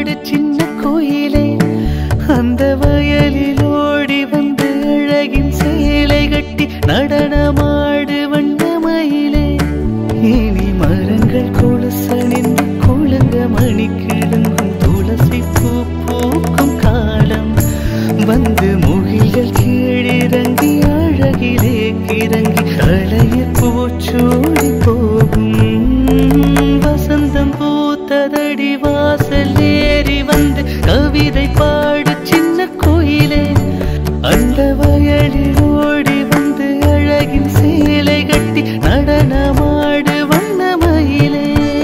பாடு சின்ன கோயிலே அந்த வயலில் ஓடி வந்து அழகின் சேலை கட்டி நடனமாடு வண்ணமயிலே இனி மரங்கள் கொலுச நின்று குழுங்க மணி கிழங்கும் துளசி பூ பூக்கும் காலம் வந்து முகில்கள் கீழிறங்கி அழகிலே கிறங்கி அழைய பூச்சூடி போகும் வசந்தம் பூத்ததடி வாசல் ஏறி வந்து கவிதை பாடு சின்ன கோயிலே அந்த வயலில் ஓடி வந்து அழகின் சேலை கட்டி நடனமாடு வண்ணமயிலே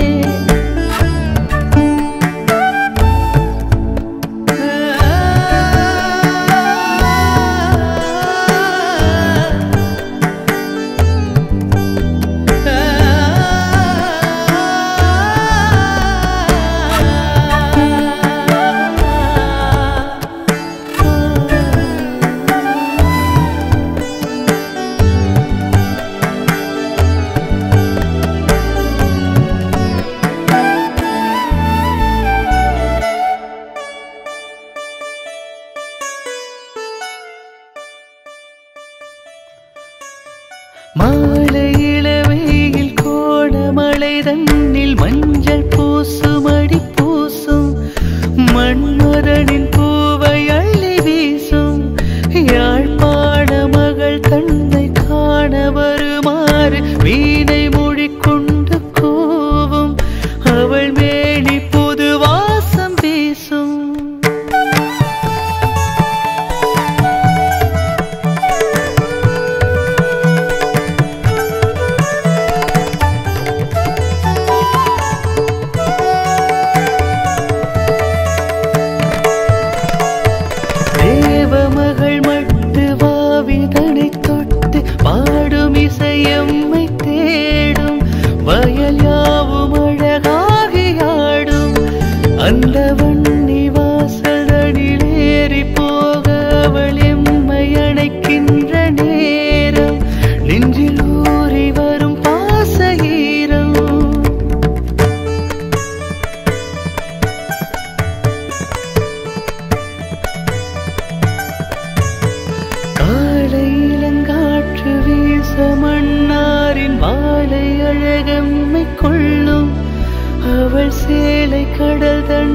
மாலை இளவையில் கோடமலை தன்னில் மஞ்சள் பூசுமடி பூசும் மன்மதனின் பூவை அள்ளி வீசும் யாழ்ப்பாண மகள் தன்னை காண வருமாறு வீணை மொழிக்கொண்டு கூவும் அவள் மேனி புது வாசம் வீசும் தேவமகள் மட்டு வாவிதனை தொட்டு பாடும் இசையம்மை தேடும் வயல் யாவும் அழகாகி ஆடும் அந்த வன்னி வாசலடில் ஏறி போக அவள் எம்மை அணைக்கின்ற நேரம் நெஞ்சில் ஊறி வரும் பாச ஈரம் காலை இளங்காற்று வீச மன்னாரின் வாழை அழகம்மை கொள்ளும் அவள் சேலை கடல் தன்